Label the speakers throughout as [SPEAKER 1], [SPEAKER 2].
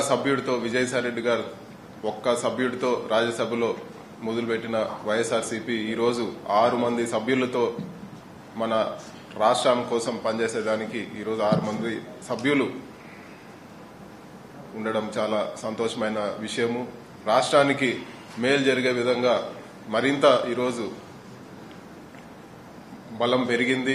[SPEAKER 1] సభ్యుడితో విజయసాయి రెడ్డి గారు ఒక్క సభ్యుడితో రాజ్యసభలో మొదలుపెట్టిన వైఎస్ఆర్సీపీ ఈరోజు ఆరు మంది సభ్యులతో మన రాష్ట్రం కోసం పనిచేసేదానికి ఈరోజు ఆరు మంది సభ్యులు ఉండడం చాలా సంతోషమైన విషయము రాష్ట్రానికి మేలు జరిగే విధంగా మరింత ఈరోజు బలం పెరిగింది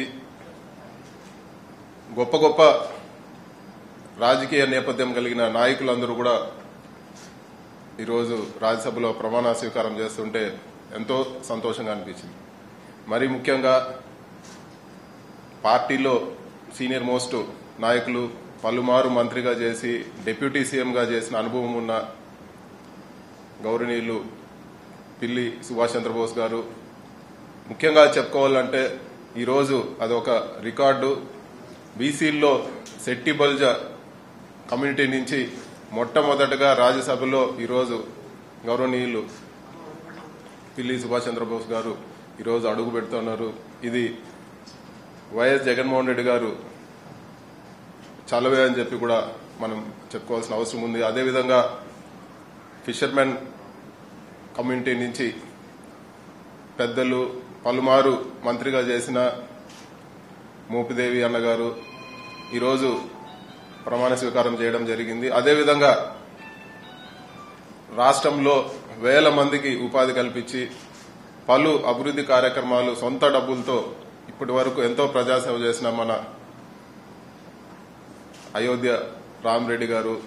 [SPEAKER 1] గొప్ప గొప్ప రాజకీయ నేపథ్యం కలిగిన నాయకులందరూ కూడా ఈరోజు రాజ్యసభలో ప్రమాణ స్వీకారం చేస్తుంటే ఎంతో సంతోషంగా అనిపించింది మరి ముఖ్యంగా పార్టీలో సీనియర్ మోస్ట్ నాయకులు పలుమారు మంత్రిగా చేసి డిప్యూటీ సీఎంగా చేసిన అనుభవం ఉన్న గౌరవనీయులు పిల్లి సుభాష్ చంద్రబోస్ గారు ముఖ్యంగా చెప్పుకోవాలంటే ఈరోజు అదొక రికార్డు బీసీల్లో శెట్టి బల్జ కమ్యూనిటీ నుంచి మొట్టమొదటగా రాజ్యసభలో ఈరోజు గౌరవనీయులు పిల్లి సుభాష్ చంద్రబోస్ గారు ఈరోజు అడుగు పెడుతున్నారు ఇది వైఎస్ జగన్మోహన్ రెడ్డి గారు చలవే అని చెప్పి కూడా మనం చెప్పుకోవాల్సిన అవసరం ఉంది అదేవిధంగా ఫిషర్మెన్ కమ్యూనిటీ నుంచి పెద్దలు పలుమారు మంత్రిగా చేసిన మోపిదేవి అన్నగారు ఈరోజు ప్రమాణ స్వీకారం చేయడం జరిగింది అదేవిధంగా రాష్ట్రంలో వేల మందికి ఉపాధి కల్పించి పలు అభివృద్ధి కార్యక్రమాలు సొంత డబ్బులతో ఇప్పటి వరకు ఎంతో ప్రజాసేవ చేసిన మన అయోధ్య రామరెడ్డి గారు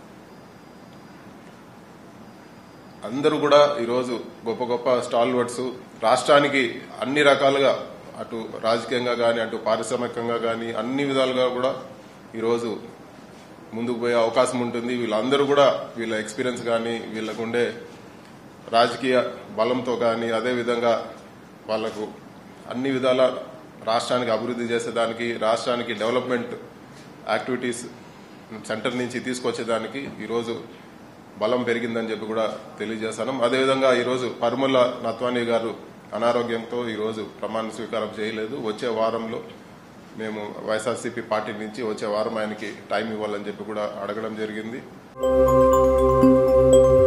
[SPEAKER 1] అందరూ కూడా ఈరోజు గొప్ప గొప్ప స్టాల్వర్డ్స్ రాష్ట్రానికి అన్ని రకాలుగా అటు రాజకీయంగా కానీ అటు పారిశ్రామికంగా కానీ అన్ని విధాలుగా కూడా ఈరోజు ముందుకు పోయే అవకాశం ఉంటుంది వీళ్ళందరూ కూడా వీళ్ళ ఎక్స్పీరియన్స్ కానీ వీళ్ళకుండే రాజకీయ బలంతో కానీ అదేవిధంగా వాళ్లకు అన్ని విధాల రాష్ట్రానికి అభివృద్ధి చేసేదానికి రాష్ట్రానికి డెవలప్మెంట్ యాక్టివిటీస్ సెంటర్ నుంచి తీసుకొచ్చేదానికి ఈరోజు బలం పెరిగిందని చెప్పి కూడా తెలియజేశాను అదేవిధంగా ఈరోజు పరుమల నత్వాని గారు అనారోగ్యంతో ఈరోజు ప్రమాణ స్వీకారం చేయలేదు వచ్చే వారంలో మేము వైఎస్ఆర్సీపీ పార్టీ నుంచి వచ్చే వారం ఆయనకి టైం ఇవ్వాలని చెప్పి కూడా అడగడం జరిగింది